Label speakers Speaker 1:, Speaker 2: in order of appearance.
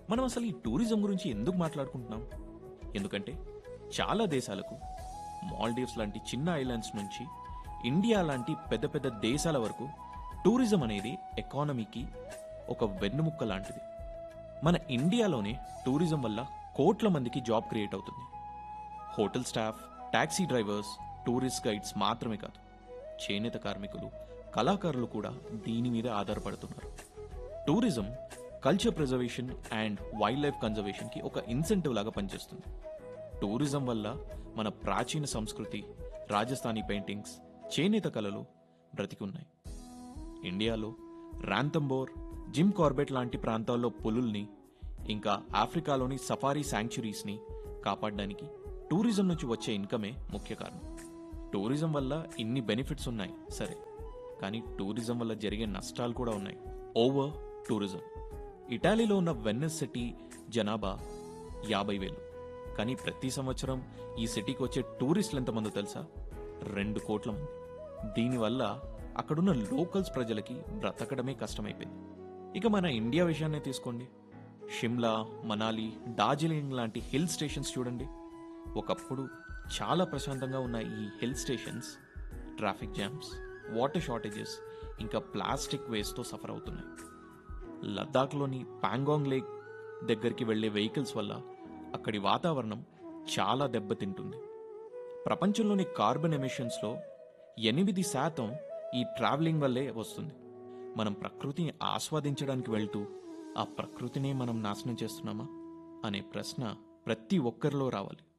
Speaker 1: మనం అసలు ఈ టూరిజం గురించి ఎందుకు మాట్లాడుకుంటున్నాం ఎందుకంటే చాలా దేశాలకు మాల్డీవ్స్ లాంటి చిన్న ఐలాండ్స్ నుంచి ఇండియా లాంటి పెద్ద పెద్ద దేశాల వరకు టూరిజం అనేది ఎకానమీకి ఒక వెన్నుముక్క లాంటిది మన ఇండియాలోనే టూరిజం వల్ల కోట్ల మందికి జాబ్ క్రియేట్ అవుతుంది hotel staff taxi drivers tourist guides మాత్రమే కాదు చేనేత కార్మికులు కళాకారులు కూడా దీని మీద ఆధారపడుతున్నారు tourism culture preservation and wildlife కన్జర్వేషన్కి ఒక ఇన్సెంటివ్ లాగా పనిచేస్తుంది టూరిజం వల్ల మన ప్రాచీన సంస్కృతి రాజస్థానీ పెయింటింగ్స్ చేనేత కళలు బ్రతికి ఉన్నాయి ఇండియాలో రాంతంబోర్ జిమ్ కార్బెట్ లాంటి ప్రాంతాల్లో పులుల్ని ఇంకా ఆఫ్రికాలోని సఫారీ శాంక్చురీస్ని కాపాడడానికి టూరిజం నుంచి వచ్చే ఇన్కమే ముఖ్య కారణం టూరిజం వల్ల ఇన్ని బెనిఫిట్స్ ఉన్నాయి సరే కానీ టూరిజం వల్ల జరిగే నష్టాలు కూడా ఉన్నాయి ఓవర్ టూరిజం ఇటాలీలో ఉన్న వెన్నెస్ సిటీ జనాభా యాభై వేలు కానీ ప్రతి సంవత్సరం ఈ సిటీకి వచ్చే టూరిస్టులు ఎంతమందో తెలుసా రెండు కోట్ల మంది దీనివల్ల అక్కడున్న లోకల్స్ ప్రజలకి బ్రతకడమే కష్టమైపోయింది ఇక మన ఇండియా విషయాన్నే తీసుకోండి షిమ్లా మనాలి డార్జిలింగ్ లాంటి హిల్ స్టేషన్స్ చూడండి ఒకప్పుడు చాలా ప్రశాంతంగా ఉన్న ఈ hill stations traffic jams water shortages ఇంకా ప్లాస్టిక్ వేస్ట్తో సఫర్ అవుతున్నాయి లద్దాఖ్లోని పాంగాంగ్ లేక్ దగ్గరికి వెళ్లే వెహికల్స్ వల్ల అక్కడి వాతావరణం చాలా దెబ్బతింటుంది ప్రపంచంలోని కార్బన్ ఎమిషన్స్లో ఎనిమిది శాతం ఈ ట్రావెలింగ్ వల్లే వస్తుంది మనం ప్రకృతిని ఆస్వాదించడానికి వెళ్తూ ఆ ప్రకృతిని మనం నాశనం చేస్తున్నామా అనే ప్రశ్న ప్రతి ఒక్కరిలో రావాలి